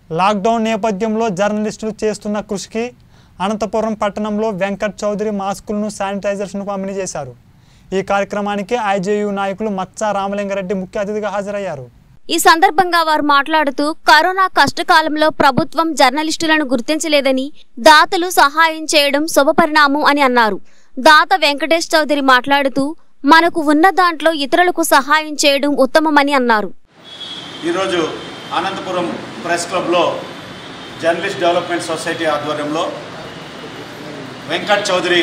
lockdown నేపథ్యంలో జర్నలిస్టులు చేస్తున్న కృషికి అనంతపురం పట్టణంలో వెంకట్ చౌదరి మాస్కులను శానిటైజర్స్ను పంపిణీ చేశారు ఈ కార్యక్రమానికి ఐజేయు నాయకులు మచ్చా రామలింగారెడ్డి ముఖ్య అతిథిగా హాజరయ్యారు ఈ సందర్భంగా వారు మాట్లాడుతూ కరోనా కష్టకాలంలో ప్రభుత్వం జర్నలిస్టులను గుర్తించలేదని దాతలు సహాయం చేయడం శుభపరిణామం అని అన్నారు దాత వెంకటేష్ చౌదరి మాట్లాడుతూ మనకు ఉన్న దాంట్లో ఇతరులకు సహాయం చేయడం ఉత్తమమని అన్నారు ఈరోజు అనంతపురం ప్రెస్ క్లబ్లో జర్నలిస్ట్ డెవలప్మెంట్ సొసైటీ ఆధ్వర్యంలో వెంకట్ చౌదరి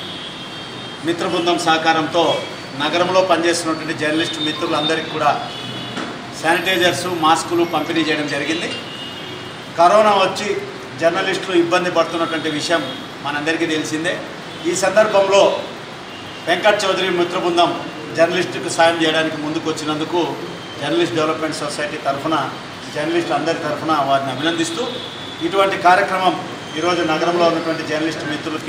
మిత్ర బృందం సహకారంతో నగరంలో పనిచేస్తున్నటువంటి జర్నలిస్టు మిత్రులందరికీ కూడా శానిటైజర్స్ మాస్కులు పంపిణీ చేయడం జరిగింది కరోనా వచ్చి జర్నలిస్టులు ఇబ్బంది పడుతున్నటువంటి విషయం మనందరికీ తెలిసిందే ఈ సందర్భంలో వెంకట్ చౌదరి మిత్ర బృందం జర్నలిస్టుకు సాయం చేయడానికి ముందుకు వచ్చినందుకు జర్నలిస్ట్ డెవలప్మెంట్ సొసైటీ తరఫున జర్నలిస్టు అందరి తరఫున వారిని అభినందిస్తూ ఇటువంటి కార్యక్రమం ఈరోజు నగరంలో ఉన్నటువంటి జర్నలిస్ట్ మిత్రులకి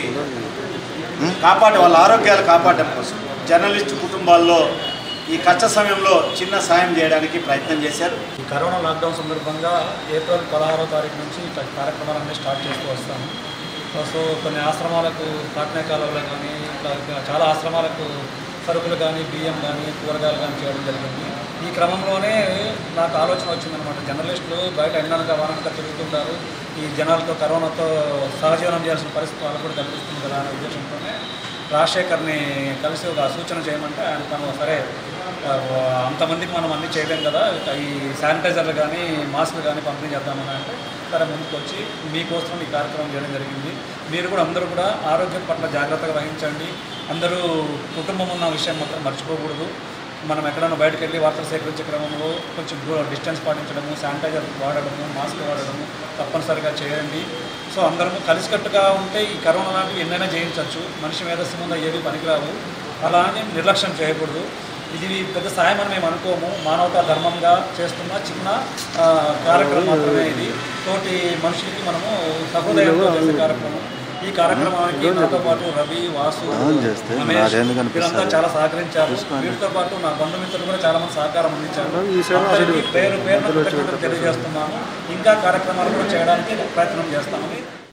కాపాడే వాళ్ళ ఆరోగ్యాలు కాపాడడం కోసం జర్నలిస్టు కుటుంబాల్లో ఈ కష్ట సమయంలో చిన్న సాయం చేయడానికి ప్రయత్నం చేశారు ఈ కరోనా లాక్డౌన్ సందర్భంగా ఏప్రిల్ పదహారో తారీఖు నుంచి ఇట్లా కార్యక్రమాలన్నీ స్టార్ట్ చేస్తూ వస్తాము సో- సో కొన్ని ఆశ్రమాలకు కాకినాడ కాలువలో కానీ ఇట్లా ఇంకా చాలా ఆశ్రమాలకు సరుకులు కానీ బియ్యం కానీ కూరగాయలు కానీ చేయడం జరిగింది ఈ క్రమంలోనే నాకు ఆలోచన వచ్చిందనమాట జర్నలిస్టులు బయట ఎండనక వానక తిరుగుతుంటారు ఈ జనాలతో కరోనాతో సహజీవనం చేయాల్సిన పరిస్థితి వాళ్ళకు కూడా కనిపిస్తుంది కదా అనే ఉద్దేశంతోనే రాజశేఖర్ని కలిసి ఒక సూచన చేయమంటే ఆయన తను సరే ఆ, అంతమందికి మనం అన్నీ చేయలేం కదా ఈ శానిటైజర్లు కానీ మాస్కులు కానీ పంపిణీ చేద్దామని అంటే సరే ముందుకు వచ్చి మీకోసం ఈ కార్యక్రమం చేయడం జరిగింది మీరు కూడా అందరూ కూడా ఆరోగ్యం పట్ల జాగ్రత్తగా వహించండి అందరూ కుటుంబం ఉన్న విషయం మాత్రం మర్చిపోకూడదు మనం ఎక్కడైనా బయటకు వెళ్ళి వార్తలు సేకరించే క్రమంలో కొంచెం డిస్టెన్స్ పాటించడము శానిటైజర్ వాడడము మాస్క్ వాడడము తప్పనిసరిగా చేయండి సో అందరము కలిసికట్టుగా ఉంటే ఈ కరోనా లాంటివి ఎన్నైనా జయించవచ్చు మనిషి మేధస్సు ముందు ఏవి పనికిరావు అలా అని నిర్లక్ష్యం చేయకూడదు ఇది పెద్ద సాయం అని మేము అనుకోము మానవతా ధర్మంగా చేస్తున్న చిన్న ఆ, కార్యక్రమం మాత్రమే ఇది తోటి మనుషులకి మనము సహృదయంతో చేసే కార్యక్రమం ఈ కార్యక్రమానికి నాతో పాటు రవి వాసు రమేష్ వీళ్ళంతా చాలా సహకరించారు వీటితో పాటు నా బంధుమిత్రులు కూడా చాలా మంది సహకారం అందించారు అందరికీ పేరు పేరు తెలియజేస్తున్నాము ఇంకా కార్యక్రమాలు కూడా చేయడానికి ప్రయత్నం చేస్తామని